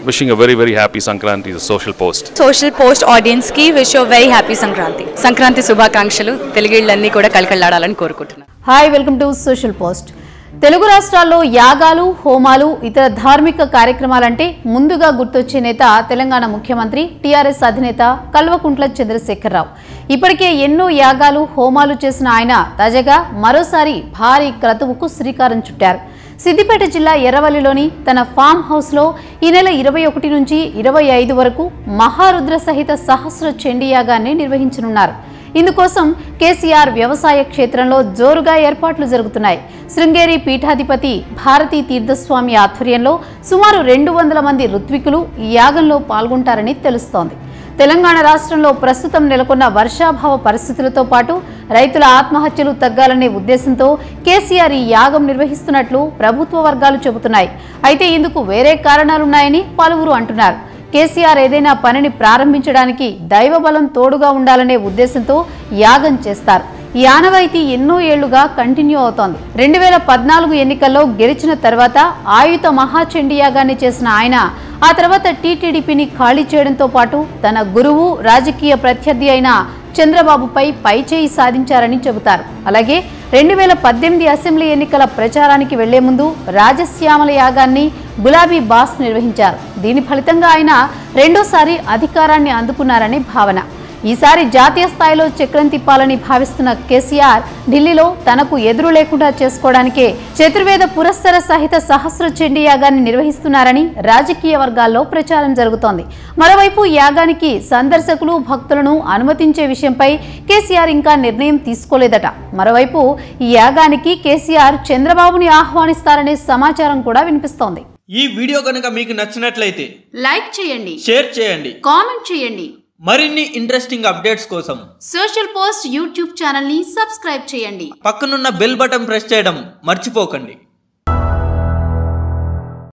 wishing a very, very happy Sankranti, the social post. Social post audience కి wish very happy Sankranti Sankranti శుభాకాంక్షలు తెలుగిళ్ళన్నీ కూడా కలకల్లాడాలని కోరుకుంటున్నాను hi welcome to social post Telugu రాష్ట్రాల్లో యాగాలు హోమాలు ఇతర ధార్మిక కార్యక్రమాలంటే ముందుగా గుర్తొచ్చే నేత తెలంగాణ ముఖ్యమంత్రి టీఆర్ఎస్ అధినేత కల్వకుంట్ల చంద్రశేఖరరావు ఇప్పటికే ఎన్నో యాగాలు హోమాలు చేసిన ఆయన తాజాగా మరోసారి భారీ క్రతువుకు శ్రీకారం చుట్టారు సిద్దిపేట జిల్లా ఎర్రవల్లిలోని తన ఫామ్ హౌస్లో ఈ నెల ఇరవై ఒకటి నుంచి ఇరవై ఐదు వరకు మహారుద్ర సహిత సహస్ర చండీ యాగాన్ని నిర్వహించనున్నారు ఇందుకోసం కేసీఆర్ వ్యవసాయ క్షేత్రంలో జోరుగా ఏర్పాట్లు జరుగుతున్నాయి శృంగేరి పీఠాధిపతి భారతీ తీర్థస్వామి ఆధ్వర్యంలో సుమారు రెండు వందల మంది ఋత్వికులు ఈ యాగంలో పాల్గొంటారని తెలుస్తోంది తెలంగాణ రాష్ట్రంలో ప్రస్తుతం నెలకొన్న వర్షాభావ పరిస్థితులతో పాటు రైతుల ఆత్మహత్యలు తగ్గాలనే ఉద్దేశంతో కేసీఆర్ ఈ యాగం నిర్వహిస్తున్నట్లు ప్రభుత్వ వర్గాలు చెబుతున్నాయి అయితే ఇందుకు వేరే కారణాలున్నాయని పలువురు అంటున్నారు కేసీఆర్ ఏదైనా పనిని ప్రారంభించడానికి దైవబలం తోడుగా ఉండాలనే ఉద్దేశంతో యాగం చేస్తారు ఈ ఆనవాయితీ ఎన్నో ఏళ్లుగా కంటిన్యూ అవుతోంది రెండు వేల పద్నాలుగు ఎన్నికల్లో గెలిచిన తర్వాత ఆయుత మహాచండీ యాగాన్ని చేసిన ఆయన ఆ తర్వాత టీటీడీపీని ఖాళీ చేయడంతో పాటు తన గురువు రాజకీయ ప్రత్యర్థి అయిన చంద్రబాబుపై పైచేయి సాధించారని చెబుతారు అలాగే రెండు వేల పద్దెనిమిది అసెంబ్లీ ఎన్నికల ప్రచారానికి వెళ్లే ముందు రాజశ్యామల యాగాన్ని గులాబీ బాస్ నిర్వహించారు దీని ఫలితంగా ఆయన రెండోసారి అధికారాన్ని అందుకున్నారని భావన ఈసారి జాతీయ స్థాయిలో చక్రం తిప్పాలని భావిస్తున్న కేసీఆర్ ఢిల్లీలో తనకు ఎదురు లేకుండా చేసుకోవడానికే చతుర్వేద పురస్సర సహిత సహస్ర చండీ యాగాన్ని నిర్వహిస్తున్నారని రాజకీయ వర్గాల్లో ప్రచారం జరుగుతోంది మరోవైపు యాగానికి సందర్శకులు భక్తులను అనుమతించే విషయంపై కేసీఆర్ ఇంకా నిర్ణయం తీసుకోలేదట మరోవైపు ఈ యాగానికి కేసీఆర్ చంద్రబాబుని ఆహ్వానిస్తారనే సమాచారం కూడా వినిపిస్తోంది ఈ వీడియో కనుక మీకు నచ్చినట్లయితే లైక్ చేయండి షేర్ చేయండి కామెంట్ చేయండి మరిన్ని ఇంట్రెస్టింగ్ అప్డేట్స్ కోసం సోషల్ పోస్ట్ యూట్యూబ్ ఛానల్ని సబ్స్క్రైబ్ చేయండి పక్కనున్న బెల్ బటన్ ప్రెస్ చేయడం మర్చిపోకండి